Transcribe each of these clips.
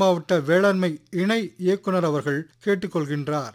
மாவட்ட வேளாண்மை இணை இயக்குனர் அவர்கள் கேட்டுக்கொள்கின்றார்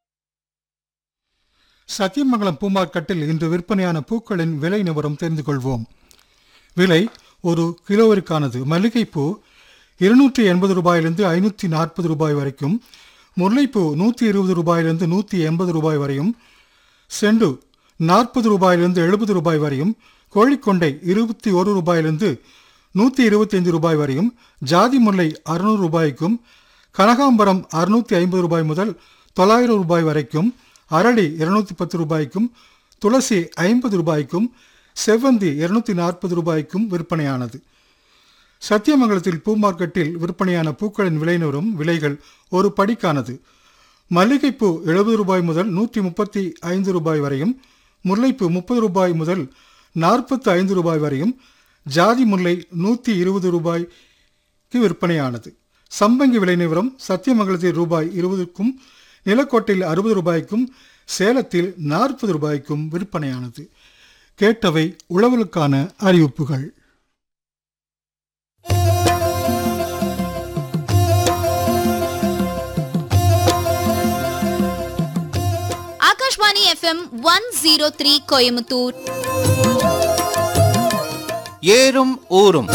சத்தியமங்கலம் பூ மார்க்கெட்டில் இன்று விற்பனையான பூக்களின் விலை நிபரம் தெரிந்து கொள்வோம் விலை ஒரு கிலோவிற்கானது மல்லிகைப்பூ இருநூற்றி எண்பது ரூபாயிலிருந்து ஐநூற்றி நாற்பது ரூபாய் வரைக்கும் முல்லைப்பூ நூற்றி இருபது ரூபாயிலிருந்து நூற்றி எண்பது ரூபாய் வரையும் செண்டு நாற்பது ரூபாயிலிருந்து எழுபது ரூபாய் வரையும் கோழிக்கொண்டை இருபத்தி ஒரு ரூபாயிலிருந்து நூற்றி இருபத்தைந்து ரூபாய் வரையும் ஜாதி முல்லை அறுநூறு ரூபாய்க்கும் கனகாம்பரம் அறுநூற்றி ஐம்பது ரூபாய் முதல் தொள்ளாயிரம் ரூபாய் வரைக்கும் அரளி இருநூத்தி பத்து ரூபாய்க்கும் துளசி ஐம்பது ரூபாய்க்கும் செவ்வந்தி இருநூத்தி நாற்பது ரூபாய்க்கும் விற்பனையானது சத்தியமங்கலத்தில் பூ மார்க்கெட்டில் விற்பனையான பூக்களின் விலை நிறுவனம் விலைகள் ஒரு படிக்கானது மல்லிகைப்பூ எழுபது ரூபாய் முதல் நூற்றி முப்பத்தி ஐந்து ரூபாய் வரையும் முல்லைப்பூ முப்பது ரூபாய் முதல் நாற்பத்து ஐந்து ரூபாய் வரையும் ஜாதி முல்லை நூற்றி இருபது ரூபாய்க்கு விற்பனையானது சம்பங்கி விலை நிறுவனம் சத்தியமங்கலத்தில் ரூபாய் இருபதுக்கும் நிலக்கோட்டையில் அறுபது ரூபாய்க்கும் சேலத்தில் நாற்பது ரூபாய்க்கும் விற்பனையானது கேட்டவை உழவலுக்கான அறிவிப்புகள் Akashvani FM one zero three Coimbatore ஏறும் ஊரும்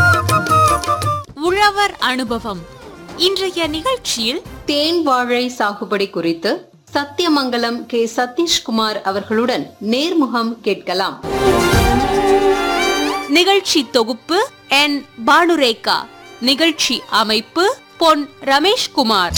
உழவர் அனுபவம் இன்றைய நிகழ்ச்சியில் தேன் வாழை சாகுபடி குறித்து சத்தியமங்கலம் கே சதீஷ்குமார் அவர்களுடன் நேர்முகம் கேட்கலாம் நிகழ்ச்சி தொகுப்பு என் பானுரேகா நிகழ்ச்சி அமைப்பு பொன் ரமேஷ்குமார்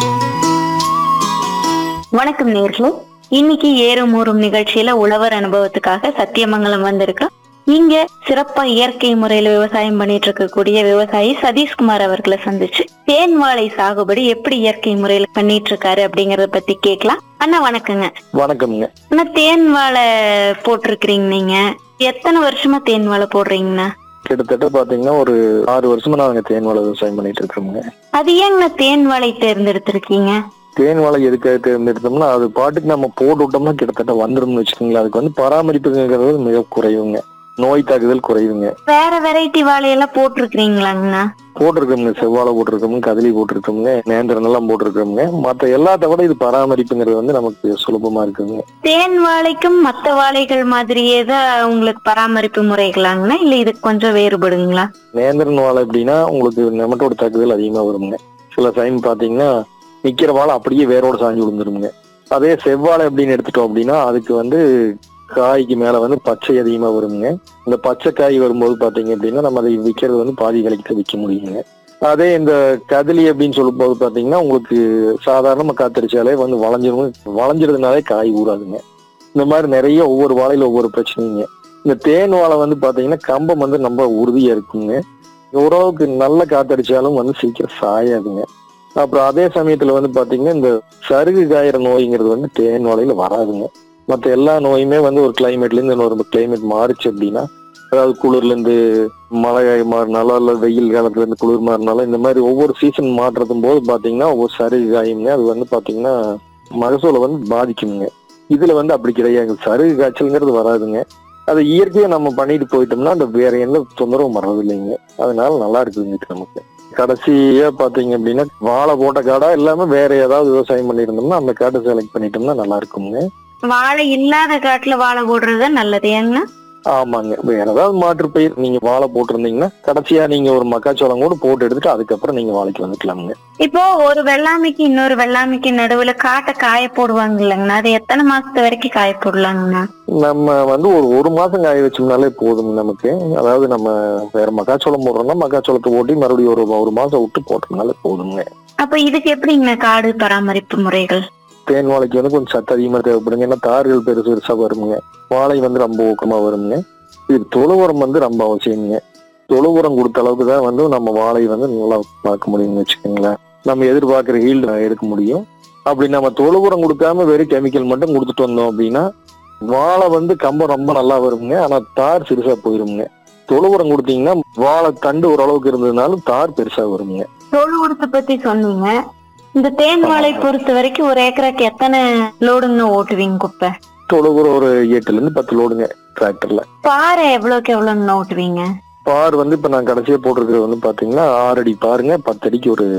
வணக்கம் நேர்களே இன்னைக்கு ஏறும் ஊறும் நிகழ்ச்சியில உழவர் அனுபவத்துக்காக சத்தியமங்கலம் வந்திருக்கோம் இங்க சிறப்பா இயற்கை முறையில விவசாயம் பண்ணிட்டு இருக்கக்கூடிய விவசாயி சதீஷ்குமார் அவர்களை சந்திச்சு தேன் வாழை சாகுபடி எப்படி இயற்கை முறையில பண்ணிட்டு இருக்காரு அப்படிங்கறத பத்தி கேட்கலாம் அண்ணா வணக்கங்க வணக்கம்ங்க அண்ணா தேன் வாழை போட்டிருக்கிறீங்க நீங்க எத்தனை வருஷமா தேன் வாழை போடுறீங்கண்ணா கிட்டத்தட்ட பாத்தீங்கன்னா ஒரு ஆறு வருஷமா நாங்க தேன் வாழை விவசாயம் பண்ணிட்டு இருக்கோம்ங்க அது ஏங்கண்ணா தேன் வாழை தேர்ந்தெடுத்திருக்கீங்க தேன் வாழை எதுக்காக தேர்ந்தெடுத்தோம்னா அது பாட்டுக்கு நம்ம போட்டு விட்டோம்னா கிட்டத்தட்ட வந்துடும்னு வச்சுக்கோங்களேன் அதுக்கு வந்து பராமரிப்புங்கிறது மிக குறைவுங்க நோய் தாக்குதல் குறைவுங்க வேற வெரைட்டி வாழையெல்லாம் போட்டிருக்கிறீங்களாங்கண்ணா போட்டிருக்கோம்ங்க செவ்வாழை போட்டிருக்கோம்ங்க கதலி போட்டிருக்கோம்ங்க நேந்திரன் எல்லாம் போட்டிருக்கோம்ங்க மத்த எல்லாத்த விட இது பராமரிப்புங்கிறது வந்து நமக்கு சுலபமா இருக்குங்க தேன் வாழைக்கும் மத்த வாழைகள் மாதிரியே தான் உங்களுக்கு பராமரிப்பு முறைகளாங்கண்ணா இல்ல இது கொஞ்சம் வேறுபடுங்களா நேந்திரன் வாழை எப்படின்னா உங்களுக்கு நெமட்டோட தாக்குதல் அதிகமா வருங்க சில டைம் பாத்தீங்கன்னா நிக்கிற வாழை அப்படியே வேரோட சாஞ்சு விழுந்துருங்க அதே செவ்வாழை அப்படின்னு எடுத்துட்டோம் அப்படின்னா அதுக்கு வந்து காய்க்கு மேல வந்து பச்சை அதிகமா வருங்க இந்த பச்சை காய் வரும்போது பாத்தீங்க அப்படின்னா நம்ம அதை விற்கிறது வந்து பாதி விலைக்கு விற்க முடியுங்க அதே இந்த கதலி அப்படின்னு சொல்லும்போது பாத்தீங்கன்னா உங்களுக்கு சாதாரணமா காத்தடிச்சாலே வந்து வளைஞ்சிரும் வளைஞ்சிருந்தனாலே காய் ஊறாதுங்க இந்த மாதிரி நிறைய ஒவ்வொரு வாழையில ஒவ்வொரு பிரச்சனைங்க இந்த தேன் வாழை வந்து பாத்தீங்கன்னா கம்பம் வந்து ரொம்ப உறுதியா இருக்குங்க ஓரளவுக்கு நல்ல காத்தடிச்சாலும் வந்து சீக்கிரம் சாயாதுங்க அப்புறம் அதே சமயத்துல வந்து பாத்தீங்கன்னா இந்த சருகு காயிற நோய்ங்கிறது வந்து தேன் வாழையில வராதுங்க மற்ற எல்லா நோயுமே வந்து ஒரு கிளைமேட்ல இருந்து இன்னொரு கிளைமேட் மாறுச்சு அப்படின்னா அதாவது குளிர்ல இருந்து மழை மாறினாலும் அல்ல வெயில் காலத்துல இருந்து குளிர் மாறினாலும் இந்த மாதிரி ஒவ்வொரு சீசன் மாற்றத்தும் போது பாத்தீங்கன்னா ஒவ்வொரு சருகு காயுங்க அது வந்து பாத்தீங்கன்னா மகசூலை வந்து பாதிக்குங்க இதுல வந்து அப்படி கிடையாது சருகு காய்ச்சல்ங்கிறது வராதுங்க அதை இயற்கையா நம்ம பண்ணிட்டு போயிட்டோம்னா அந்த வேற எந்த தொந்தரவும் வர்றது இல்லைங்க அதனால நல்லா இருக்குதுங்க இது நமக்கு கடைசியா பாத்தீங்க அப்படின்னா வாழை போட்ட காடா இல்லாம வேற ஏதாவது விவசாயம் பண்ணியிருந்தோம்னா அந்த காட்டை செலக்ட் பண்ணிட்டோம்னா நல்லா இருக்குங்க வாழை இல்லாத காட்டுல வாழை போடுறது நல்லது ஏங்கண்ணா ஆமாங்க வேற ஏதாவது மாற்று பயிர் நீங்க வாழை போட்டிருந்தீங்கன்னா கடைசியா நீங்க ஒரு மக்காச்சோளம் கூட போட்டு எடுத்துட்டு அதுக்கப்புறம் நீங்க வாழைக்கு வந்துக்கலாமுங்க இப்போ ஒரு வெள்ளாமைக்கு இன்னொரு வெள்ளாமைக்கு நடுவுல காட்டை காய போடுவாங்க இல்லைங்கண்ணா அது எத்தனை மாசத்து வரைக்கும் காய போடலாங்கண்ணா நம்ம வந்து ஒரு ஒரு மாசம் காய வச்சோம்னாலே போதும் நமக்கு அதாவது நம்ம வேற மக்காச்சோளம் போடுறோம்னா மக்காச்சோளத்தை ஓட்டி மறுபடியும் ஒரு ஒரு மாசம் விட்டு போட்டோம்னாலே போதுங்க அப்ப இதுக்கு எப்படிங்கண்ணா காடு பராமரிப்பு முறைகள் தேன் வாழைக்கு வந்து கொஞ்சம் சத்து அதிகமா தேவைப்படுங்க ஏன்னா தார்கள் பெருசு பெருசா வருங்க வாழை வந்து ரொம்ப ஊக்கமா வருங்க இது தொழு உரம் வந்து ரொம்ப அவசியங்க தொழு உரம் கொடுத்த அளவுக்கு தான் வந்து நம்ம வாழை வந்து நல்லா பார்க்க முடியும்னு வச்சுக்கோங்களேன் நம்ம எதிர்பார்க்குற ஹீல்டு எடுக்க முடியும் அப்படி நம்ம தொழு உரம் கொடுக்காம வெறும் கெமிக்கல் மட்டும் கொடுத்துட்டு வந்தோம் அப்படின்னா வாழை வந்து கம்பம் ரொம்ப நல்லா வருங்க ஆனா தார் சிறுசா போயிருங்க தொழு உரம் கொடுத்தீங்கன்னா வாழை தண்டு ஓரளவுக்கு இருந்ததுனாலும் தார் பெருசா வருங்க தொழு உரத்தை பத்தி சொன்னீங்க இந்த தேன் வாழை பொறுத்த வரைக்கும் ஒரு ஏக்கராக்கு எத்தனை லோடுங்க ஓட்டுவீங்க குப்பை தொழு உரம் ஒரு எட்டுல இருந்து பத்து லோடுங்க டிராக்டர்ல பாறை எவ்வளவுக்கு எவ்வளவுங்க ஓட்டுவீங்க பார் வந்து இப்ப நான் கடைசியா போட்டிருக்கிறது வந்து பாத்தீங்கன்னா ஆறு அடி பாருங்க பத்து அடிக்கு ஒரு